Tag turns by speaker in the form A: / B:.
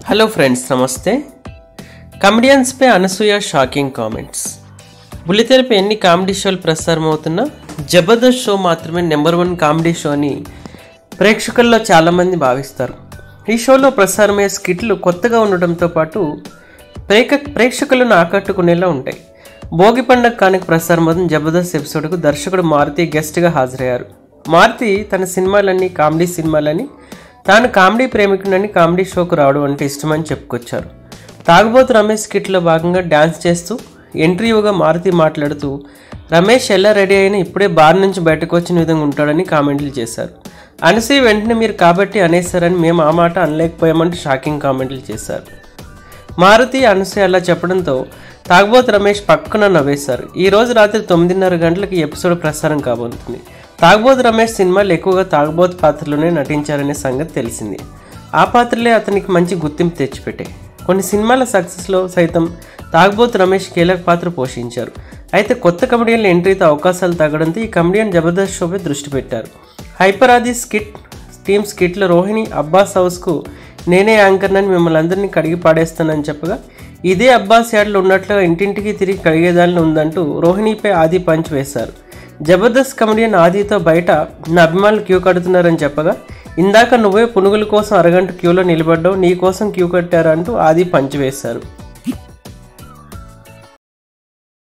A: hello friends నమస్తే కమెడియన్స్పై Anasuya shocking comments బుల్లితెరపై ఎన్ని కామెడీ షోలు ప్రసారం అవుతున్నా జబర్దస్త్ షో మాత్రమే నెంబర్ వన్ కామెడీ షో అని ప్రేక్షకుల్లో చాలామంది భావిస్తారు ఈ షోలో ప్రసారమయ్యే స్కిట్లు కొత్తగా ఉండడంతో పాటు ప్రేక ప్రేక్షకులను ఆకట్టుకునేలా ఉంటాయి భోగి పండగ కానుక ప్రసారం అవుతున్న జబర్దస్త్ ఎపిసోడ్కు దర్శకుడు మారుతి గెస్ట్గా హాజరయ్యారు మారుతి తన సినిమాలన్నీ కామెడీ సినిమాలని తాను కామెడీ ప్రేమికుడని కామెడీ షోకు రావడం అంటే ఇష్టమని చెప్పుకొచ్చారు తాగుబోతు రమేష్ స్కిట్లో భాగంగా డ్యాన్స్ చేస్తూ ఎంట్రీవ్గా మారుతి మాట్లాడుతూ రమేష్ ఎలా రెడీ అయినా ఇప్పుడే బార్ నుంచి బయటకు వచ్చిన విధంగా ఉంటాడని కామెంట్లు చేశారు అనసూయ వెంటనే మీరు కాబట్టి అనేసారని మేము ఆ మాట అనలేకపోయామంటూ షాకింగ్ కామెంట్లు చేశారు మారుతి అనసూయ అలా చెప్పడంతో తాగుబోతు రమేష్ పక్కన నవ్వేశారు ఈ రోజు రాత్రి తొమ్మిదిన్నర గంటలకు ఈ ఎపిసోడ్ ప్రసారం కాబోతుంది తాగుబోతు రమేష్ సినిమాలు ఎక్కువగా తాగుబోతు పాత్రలోనే నటించారనే సంగతి తెలిసింది ఆ పాత్రలే అతనికి మంచి గుర్తింపు తెచ్చిపెట్టాయి కొన్ని సినిమాల సక్సెస్లో సైతం తాగుబోతు రమేష్ కీలక పాత్ర పోషించారు అయితే కొత్త కమెడియన్ల ఎంట్రీతో అవకాశాలు తగ్గడంతో ఈ కమెడియన్ జబర్దస్త్ షోపై దృష్టి పెట్టారు హైపర్ ఆది స్కిట్ టీమ్ స్కిట్లో రోహిణి అబ్బాస్ హౌస్కు నేనే యాంకర్నని మిమ్మల్ని అందరినీ కడిగి పాడేస్తానని చెప్పగా ఇదే అబ్బాస్ యాడ్లో ఉన్నట్లుగా ఇంటింటికి తిరిగి కడిగేదాన్ని ఉందంటూ రోహిణిపై ఆది పంచ్ వేశారు జబర్దస్త్ కమెడియన్ ఆదితో బయట నా అభిమానులు క్యూ కడుతున్నారని చెప్పగా ఇందాక నువ్వే పునుగుల కోసం అరగంట క్యూలో నిలబడ్డావు నీ కోసం క్యూ కట్టారు అంటూ ఆది పంచ్ వేశారు